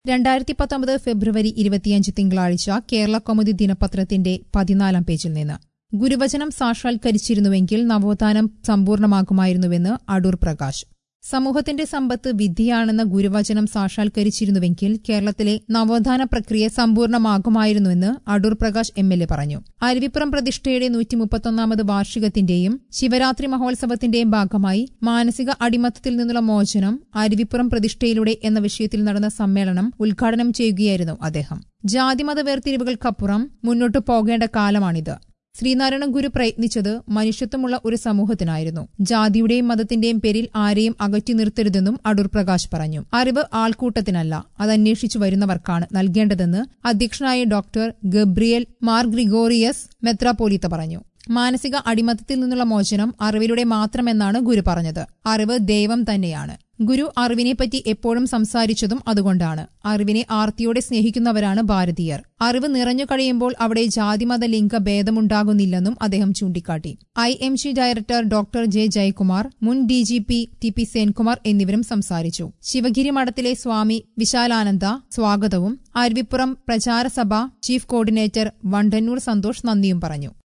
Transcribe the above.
രണ്ടായിരത്തി പത്തൊമ്പത് ഫെബ്രുവരി ഇരുപത്തിയഞ്ച് തിങ്കളാഴ്ച കേരള കൗമുദി ദിനപത്രത്തിന്റെ പതിനാലാം പേജിൽ നിന്ന് ഗുരുവചനം സാക്ഷാത്കരിച്ചിരുന്നുവെങ്കിൽ നവോത്ഥാനം സമ്പൂർണ്ണമാകുമായിരുന്നുവെന്ന് അടൂർ പ്രകാശ് സമൂഹത്തിന്റെ സമ്പത്ത് വിദ്യയാണെന്ന ഗുരുവചനം സാക്ഷാത്കരിച്ചിരുന്നുവെങ്കിൽ കേരളത്തിലെ നവോത്ഥാന പ്രക്രിയ സമ്പൂർണ്ണമാകുമായിരുന്നുവെന്ന് Adoor Prakash M L A പറഞ്ഞു അരുവിപ്പുറം പ്രതിഷ്ഠയുടെ നൂറ്റി മുപ്പത്തൊന്നാമത് വാർഷികത്തിന്റെയും ശിവരാത്രി മഹോത്സവത്തിന്റെയും ഭാഗമായി മാനസിക അടിമത്തത്തിൽ നിന്നുള്ള മോചനം അരുവിപ്പുറം പ്രതിഷ്ഠയിലൂടെ എന്ന വിഷയത്തിൽ നടന്ന സമ്മേളനം ഉദ്ഘാടനം ചെയ്യുകയായിരുന്നു അദ്ദേഹം ജാതിമത വേർതിരിവുകൾക്കപ്പുറം മുന്നോട്ടു പോകേണ്ട കാലമാണിത് ശ്രീനാരായണ ഗുരു പ്രയത്നിച്ചത് മനുഷ്യത്വമുള്ള ഒരു സമൂഹത്തിനായിരുന്നു ജാതിയുടെയും മതത്തിന്റെയും പേരിൽ ആരെയും അകറ്റി നിർത്തരുതെന്നും അടൂർ പ്രകാശ് പറഞ്ഞു അറിവ് ആൾക്കൂട്ടത്തിനല്ല അത് അന്വേഷിച്ചു വരുന്നവർക്കാണ് നൽകേണ്ടതെന്ന് അധ്യക്ഷനായ ഡോക്ടർ ഗബ്രിയൽ മാർ ഗ്രിഗോറിയസ് മെത്രാപോലിത്ത പറഞ്ഞു മാനസിക അടിമത്തത്തിൽ നിന്നുള്ള മോചനം അറിവിലൂടെ മാത്രമെന്നാണ് ഗുരു പറഞ്ഞത് അറിവ് ദൈവം തന്നെയാണ് ഗുരു അറിവിനെപ്പറ്റി എപ്പോഴും സംസാരിച്ചതും അതുകൊണ്ടാണ് അറിവിനെ ആർത്തിയോടെ സ്നേഹിക്കുന്നവരാണ് ഭാരതീയർ അറിവ് നിറഞ്ഞു കഴിയുമ്പോൾ അവിടെ ജാതിമത ലിംഗ ഭേദമുണ്ടാകുന്നില്ലെന്നും അദ്ദേഹം ചൂണ്ടിക്കാട്ടി I M G director doctor J Jayakumar മുൻ D G P T P Senkumar എന്നിവരും സംസാരിച്ചു ശിവഗിരി മഠത്തിലെ സ്വാമി വിശാലാനന്ദ സ്വാഗതവും അരുവിപ്പുറം പ്രചാരസഭ ചീഫ് കോർഡിനേറ്റർ വണ്ടന്നൂർ സന്തോഷ് നന്ദിയും പറഞ്ഞു